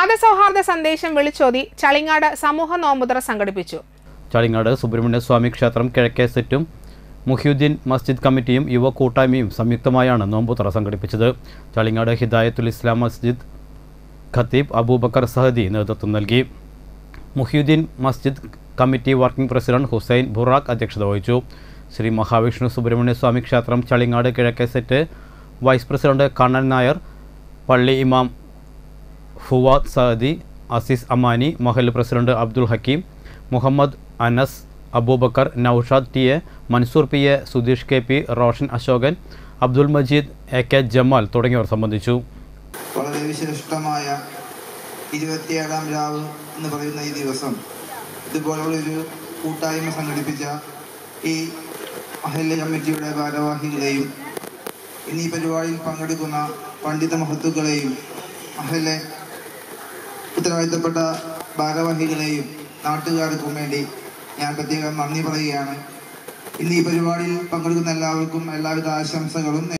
മതസൗഹാർദ്ദ സന്ദേശം വിളിച്ചോതി ചളിങ്ങാട് സമൂഹ നോമ്പുതറ സംഘടിപ്പിച്ചു ചളിങ്ങാട് സുബ്രഹ്മണ്യ സ്വാമി ക്ഷേത്രം കിഴക്കേ സെറ്റും മുഹ്യുദ്ദീൻ മസ്ജിദ് കമ്മിറ്റിയും യുവ കൂട്ടായ്മയും സംയുക്തമായാണ് നോമ്പുതറ സംഘടിപ്പിച്ചത് ചളിങ്ങാട് ഹിദായത്തുൽ ഇസ്ലാം മസ്ജിദ് ഖത്തീബ് അബൂബക്കർ സഹദി നേതൃത്വം നൽകി Muhyuddin Masjid committee working president Hussain Burakh അധ്യക്ഷത വഹിച്ചു ശ്രീ മഹാവിഷ്ണു സുബ്രഹ്മണ്യ സ്വാമി ക്ഷേത്രം ചളിങ്ങാട് കിഴക്കേ set vice president Kannan Nair പള്ളി ഇമാം ഫുവാദ് സഅദി അസീസ് അമാനി മഹൽ president Abdul Hakeem Muhammad Anas Abubakar Noushad T A Mansoor P A Sudheesh K P Roshan Ashokan Abdul Majeed A K Jamal തുടങ്ങിയവർ സംബന്ധിച്ചു വളരെ വിശിഷ്ടമായ ഇരുപത്തിയേഴാം രാവ് എന്ന് പറയുന്ന ഈ ദിവസം ഇതുപോലുള്ളൊരു കൂട്ടായ്മ സംഘടിപ്പിച്ച ഈ അഹല്യ കമ്മിറ്റിയുടെ ഭാരവാഹികളെയും ഇന്നീ പരിപാടിയിൽ പങ്കെടുക്കുന്ന പണ്ഡിത മഹത്തുക്കളെയും അഹല്യ ഉത്തരവാദിത്തപ്പെട്ട ഭാരവാഹികളെയും നാട്ടുകാർക്കും വേണ്ടി ഞാൻ പ്രത്യേകം നന്ദി പറയുകയാണ് ഇന്ന് ഈ പരിപാടിയിൽ പങ്കെടുക്കുന്ന എല്ലാവർക്കും എല്ലാവിധ ആശംസകളും